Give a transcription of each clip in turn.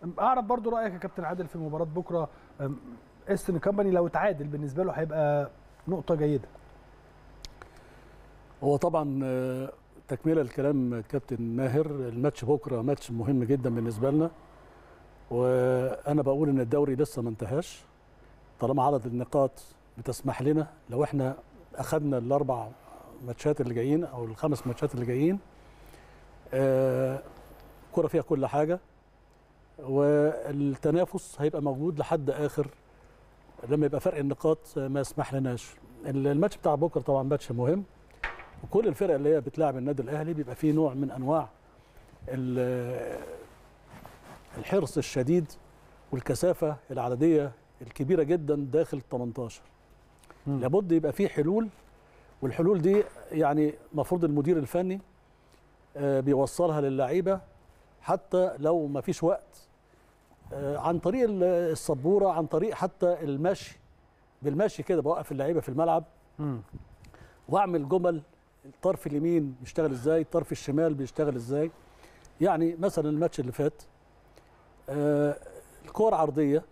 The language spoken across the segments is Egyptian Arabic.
اعرف برضو رايك يا كابتن عادل في مباراه بكره أم، ايسترن كامباني لو اتعادل بالنسبه له هيبقى نقطه جيده هو طبعا آه، تكمله الكلام كابتن ماهر الماتش بكره ماتش مهم جدا بالنسبه لنا وانا بقول ان الدوري لسه ما انتهاش طالما عدد النقاط بتسمح لنا لو احنا اخذنا الاربع ماتشات اللي جايين او الخمس ماتشات اللي جايين آه، كرة فيها كل حاجه والتنافس هيبقى موجود لحد اخر لما يبقى فرق النقاط ما يسمح لناش الماتش بتاع بكره طبعا ماتش مهم وكل الفرق اللي هي بتلاعب النادي الاهلي بيبقى فيه نوع من انواع ال- الحرص الشديد والكثافه العدديه الكبيره جدا داخل ال 18 مم. لابد يبقى فيه حلول والحلول دي يعني المفروض المدير الفني آه، بيوصلها للعيبه حتى لو ما فيش وقت آه، عن طريق ال- السبوره عن طريق حتى المشي بالمشي كده بوقف اللعيبه في الملعب واعمل جمل الطرف اليمين بيشتغل ازاي الطرف الشمال بيشتغل ازاي يعني مثلا الماتش اللي فات آه الكور عرضيه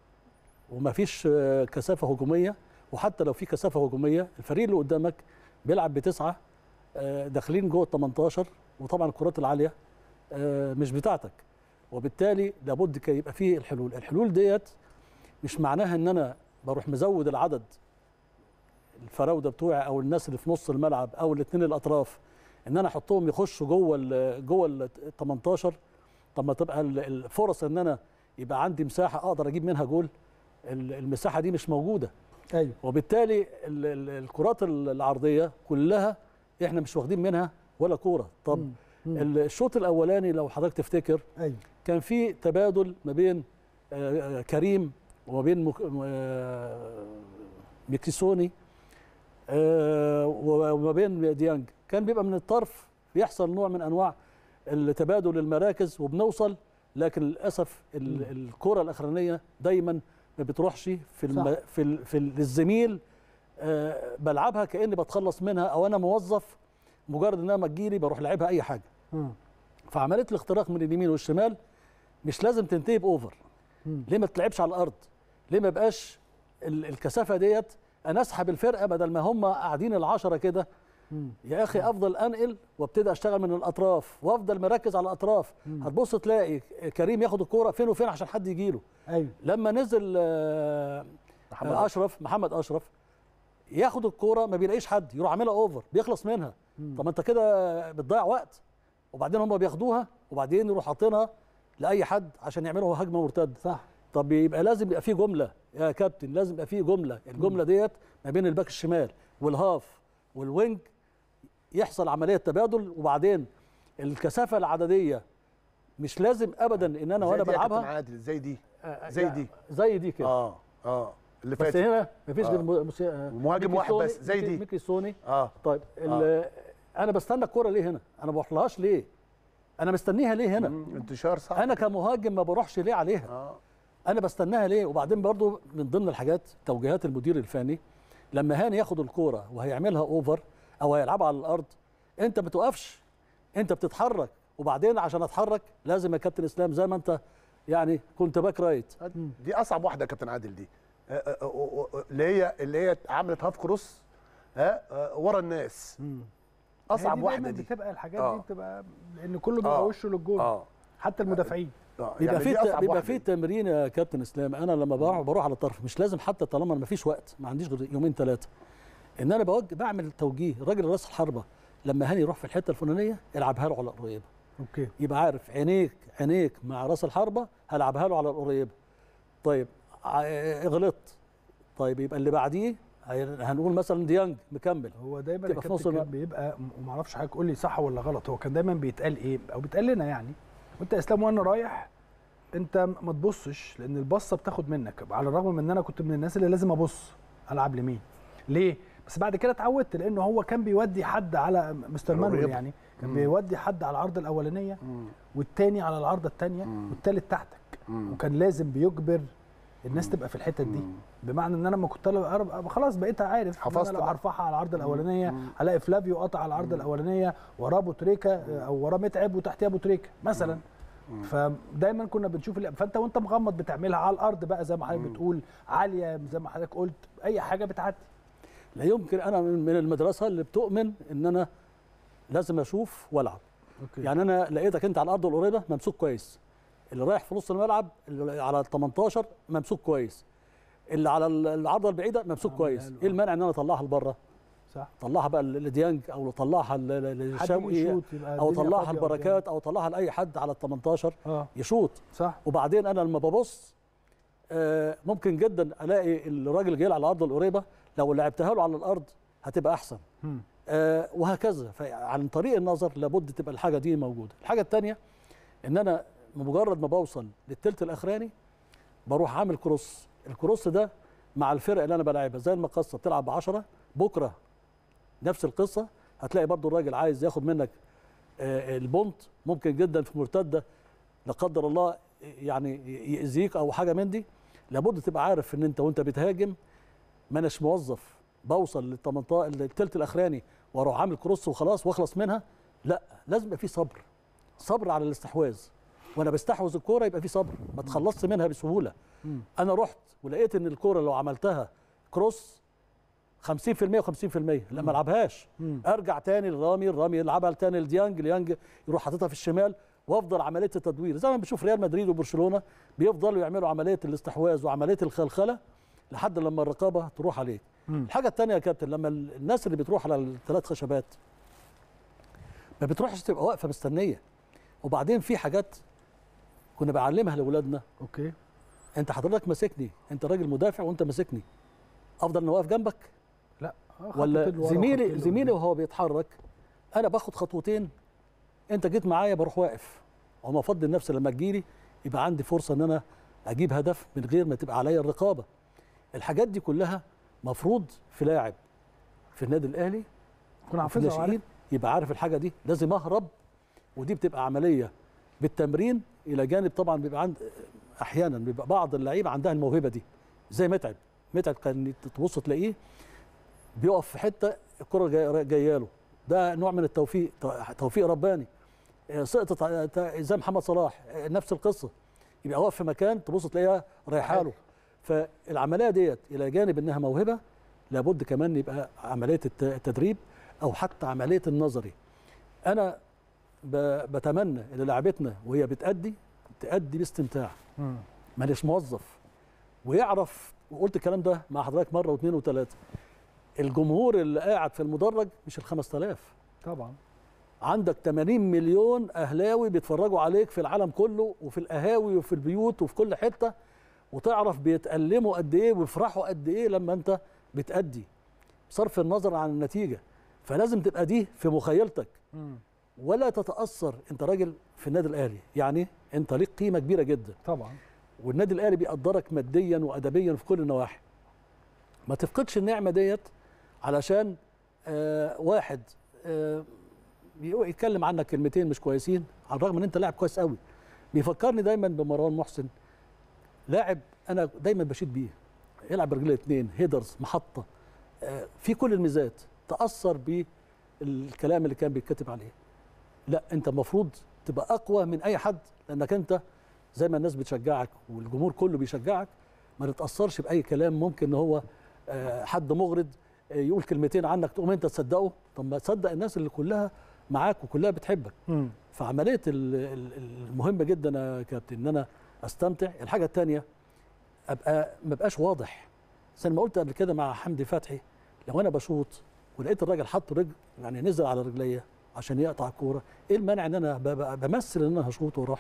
ومفيش آه كثافه هجوميه وحتى لو في كثافه هجوميه الفريق اللي قدامك بيلعب بتسعه آه داخلين جوه ال 18 وطبعا الكرات العاليه آه مش بتاعتك وبالتالي لابد كي يبقى فيه الحلول الحلول ديت مش معناها ان انا بروح مزود العدد الفراوده بتوعي او الناس اللي في نص الملعب او الاثنين الاطراف ان انا احطهم يخشوا جوه ال جوه ال 18 طب ما تبقى ال- الفرص ان انا يبقى عندي مساحه اقدر اجيب منها جول ال- المساحه دي مش موجوده ايوه وبالتالي ال- ال- الكرات ال- العرضيه كلها احنا مش واخدين منها ولا كوره طب مم. مم. ال- الشوط الاولاني لو حضرتك تفتكر ايوه كان في تبادل ما بين آه، آه، كريم وما بين مك- آه، ميكيسوني آه، وما بين ديانج كان بيبقى من الطرف بيحصل نوع من انواع التبادل المراكز وبنوصل لكن للاسف ال- الكره الاخرانيه دايما ما بتروحش في الم... صح. في ال... في ال- الزميل آه، بلعبها كاني بتخلص منها او انا موظف مجرد انها ما تجيلي بروح لعبها اي حاجه مم. فعمليه الاختراق من اليمين والشمال مش لازم تنتهي باوفر مم. ليه ما تلعبش على الارض ليه ما بقاش ال- الكثافه ديت انا اسحب الفرقه بدل ما هم قاعدين العشرة كده مم. يا اخي افضل انقل وابتدي اشتغل من الاطراف وافضل مركز على الاطراف هتبص تلاقي كريم ياخد الكوره فين وفين عشان حد يجيله ايوه لما نزل آه، محمد آه، اشرف محمد اشرف ياخد الكوره ما بيلاقيش حد يروح عاملها اوفر بيخلص منها طب ما انت كده بتضيع وقت وبعدين هم بياخدوها وبعدين يروح حاطينها لاي حد عشان يعملوا هجمه مرتده صح طب يبقى لازم يبقى فيه جمله يا كابتن لازم يبقى فيه جمله الجمله ديت ما بين الباك الشمال والهاف والوينج يحصل عمليه تبادل وبعدين الكثافه العدديه مش لازم ابدا ان انا زي وانا دي يا كابتن بلعبها عادل زي دي آه، زي يعني دي. زي دي كده اه اه اللي بس فاتت هنا مفيش آه. غير م- مس- آه، ومهاجم ميكي واحد سوني- بس، زي ميكي- دي. ميكي سوني اه طيب ال- انا بستنى الكوره ليه هنا انا ما بروحلهاش ليه انا مستنيها ليه هنا مم، انتشار صح انا كمهاجم ما بروحش ليه عليها اه انا بستناها ليه وبعدين برضو من ضمن الحاجات توجيهات المدير الفني لما هاني ياخد الكوره وهيعملها اوفر او هيلعبها على الارض انت ما بتوقفش انت بتتحرك وبعدين عشان اتحرك لازم يا كابتن اسلام زي ما انت يعني كنت باك رايت دي اصعب واحده يا كابتن عادل دي آه، آه، آه، آه، اللي هي اللي هي عملت هاف كروس ها آه، ورا الناس هي اصعب دي واحده دايما دي بتبقى الحاجات آه. دي بتبقى لان كله بيبقى آه. وشه للجول اه حتى المدافعين آه، بيبقى يعني في دي أصعب بيبقى واحدة في دي. تمرين يا كابتن اسلام انا لما بروح بروح على الطرف مش لازم حتى طالما ما فيش وقت ما عنديش غير يومين ثلاثه ان انا بوجه بعمل توجيه راجل راس الحربه لما هاني يروح في الحته الفلانيه العبها له على القريبه اوكي يبقى عارف عينيك عينيك مع راس الحربه هلعبها له على القريبه طيب ع- غلطت طيب يبقى اللي بعديه هي- هنقول مثلا ديانج مكمل هو دايما تبقى في نص الكابتن كان الملعب. بيبقى وما اعرفش حضرتك قول لي صح ولا غلط هو كان دايما بيتقال ايه او بيتقال لنا يعني وانت يا اسلام وانا رايح انت ما تبصش لان البصه بتاخد منك على الرغم من ان انا كنت من الناس اللي لازم ابص العب لمين ليه بس بعد كده اتعودت لانه هو كان بيودي حد على مستر مانويل القريبة. يعني كان بيودي حد على العرض الاولانيه والتاني على العارضه الثانيه والتالت تحتك وكان لازم بيجبر الناس تبقى في الحتت دي بمعنى ان انا لما كنت ألعب- خلاص بقيت عارف إن حفظت انا لو بقى. هرفعها على العرض الاولانيه هلاقي فلافيو قطع على العرض الاولانيه وراه ابو تريكه او وراه متعب وتحتيه ابو تريكه مثلا فدايما كنا بنشوف اللعب فانت وانت مغمض بتعملها على الارض بقى زي ما حضرتك بتقول عاليه زي ما حضرتك قلت اي حاجه بتعدي لا يمكن انا من من المدرسه اللي بتؤمن ان انا لازم اشوف والعب اوكي يعني انا لقيتك انت على الارض القريبه ممسوك كويس اللي رايح في نص الملعب اللي على ال 18 ممسوك كويس اللي على ال- العارضه البعيده ممسوك عملها كويس له. ايه المانع ان انا اطلعها لبره صح طلعها بقى ل- لديانج او طلعها ل- ل- حد لشوقي يشوط يبقى او الدنيا طلعها فاضية لبركات او طلعها لاي حد على ال 18 قدام. اه يشوط صح وبعدين انا لما ببص آه، ممكن جدا الاقي الراجل جاي على الارض القريبه لو لعبتها له على الارض هتبقى احسن مم. آه، وهكذا فعن طريق النظر لابد تبقى الحاجه دي موجوده الحاجه الثانيه ان انا مجرد ما بوصل للثلث الاخراني بروح عامل كروس الكروس ده مع الفرق اللي انا بلعبها زي المقصه بتلعب ب 10 بكره نفس القصه هتلاقي برضو الراجل عايز ياخد منك آه، البونت ممكن جدا في مرتده لا قدر الله يعني يأذيك او حاجه من دي لابد تبقى عارف ان انت وانت بتهاجم ما اناش موظف بوصل لل 18 للثلث الاخراني واروح عامل كروس وخلاص واخلص منها لا لازم يبقى في صبر صبر على الاستحواذ وانا بستحوذ الكوره يبقى في صبر ما تخلصش منها بسهوله مم. انا رحت ولقيت ان الكوره لو عملتها كروس 50% و50% لا ما العبهاش مم. ارجع تاني لرامي الرامي يلعبها تاني لديانج ديانج يروح حاططها في الشمال وافضل عمليه التدوير زي ما بنشوف ريال مدريد وبرشلونه بيفضلوا يعملوا عمليه الاستحواذ وعمليه الخلخله لحد لما الرقابه تروح عليك مم. الحاجه الثانيه يا كابتن لما ال- الناس اللي بتروح على الثلاث خشبات ما بتروحش تبقى واقفه مستنيه وبعدين في حاجات كنا بعلمها لاولادنا اوكي انت حضرتك ماسكني انت راجل مدافع وانت ماسكني افضل اني واقف جنبك لا آه، ولا خطوتين ورا زميلي وخطوتين زميلي قدام. وهو بيتحرك انا باخد خطوتين انت جيت معايا بروح واقف وما افضل نفسي لما تجيلي يبقى عندي فرصه ان انا اجيب هدف من غير ما تبقى عليا الرقابه الحاجات دي كلها مفروض في لاعب في النادي الاهلي كنا في حافظها وعارف. الناشئين يبقى عارف الحاجه دي لازم اهرب ودي بتبقى عمليه بالتمرين الى جانب طبعا بيبقى عند احيانا بيبقى بعض اللعيبه عندها الموهبه دي زي متعب متعب كان تبص تلاقيه بيقف في حته الكره جايه جايه له ده نوع من التوفيق توفيق رباني آه، سقطت ع- زي محمد صلاح آه، نفس القصه يبقى واقف في مكان تبص تلاقيها رايحه له فالعمليه ديت الى جانب انها موهبه لابد كمان يبقى عمليه الت- التدريب او حتى عمليه النظري انا ب- بتمنى ان لعبتنا وهي بتأدي تأدي باستمتاع مم. مانيش موظف ويعرف وقلت الكلام ده مع حضرتك مره واثنين وثلاثه الجمهور اللي قاعد في المدرج مش ال 5000 طبعا عندك 80 مليون اهلاوي بيتفرجوا عليك في العالم كله وفي القهاوي وفي البيوت وفي كل حته وتعرف بيتألموا قد ايه ويفرحوا قد ايه لما انت بتأدي بصرف النظر عن النتيجه فلازم تبقى دي في مخيلتك مم. ولا تتأثر انت راجل في النادي الاهلي يعني انت ليك قيمه كبيره جدا طبعا والنادي الاهلي بيقدرك ماديا وادبيا في كل النواحي ما تفقدش النعمه ديت علشان آه واحد آه بيقو- يتكلم عنك كلمتين مش كويسين على الرغم ان انت لاعب كويس قوي بيفكرني دايما بمروان محسن لاعب انا دايما بشيد بيه يلعب برجليه اتنين هيدرز محطه آه في كل الميزات تاثر بالكلام اللي كان بيتكتب عليه لا انت المفروض تبقى اقوى من اي حد لانك انت زي ما الناس بتشجعك والجمهور كله بيشجعك ما تتاثرش باي كلام ممكن ان هو آه، حد مغرض آه، يقول كلمتين عنك تقوم انت تصدقه طب ما تصدق الناس اللي كلها معاك وكلها بتحبك مم. فعمليه ال- ال- المهمه جدا يا كابتن ان انا استمتع الحاجه الثانيه ابقى ما بقاش واضح زي ما قلت قبل كده مع حمدي فتحي لو انا بشوط ولقيت الراجل حط رجل يعني نزل على رجليا عشان يقطع الكوره ايه المانع ان انا ببقى بمثل ان انا هشوط واروح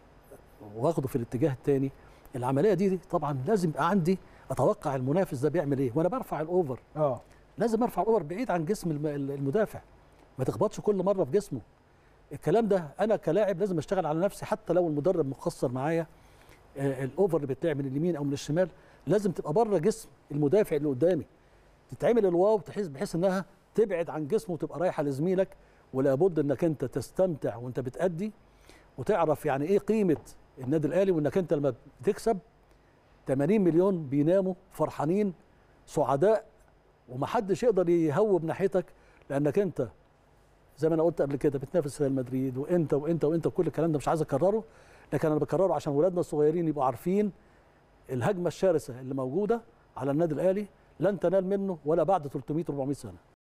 واخده في الاتجاه الثاني العمليه دي, دي طبعا لازم يبقى عندي اتوقع المنافس ده بيعمل ايه وانا برفع الاوفر اه لازم ارفع الاوفر بعيد عن جسم الم- المدافع ما تخبطش كل مره في جسمه الكلام ده انا كلاعب لازم اشتغل على نفسي حتى لو المدرب مقصر معايا آه، الاوفر اللي بتلعب من اليمين او من الشمال لازم تبقى بره جسم المدافع اللي قدامي تتعمل الواو بحيث بحيث انها تبعد عن جسمه وتبقى رايحه لزميلك ولابد انك انت تستمتع وانت بتأدي وتعرف يعني ايه قيمه النادي الاهلي وانك انت لما بتكسب 80 مليون بيناموا فرحانين سعداء ومحدش يقدر يهوب ناحيتك لانك انت زي ما انا قلت قبل كده بتنافس ريال مدريد وانت وانت وانت وكل الكلام ده مش عايز اكرره لكن انا بكرره عشان ولادنا الصغيرين يبقوا عارفين الهجمه الشرسه اللي موجوده على النادي الاهلي لن تنال منه ولا بعد 300 400 سنه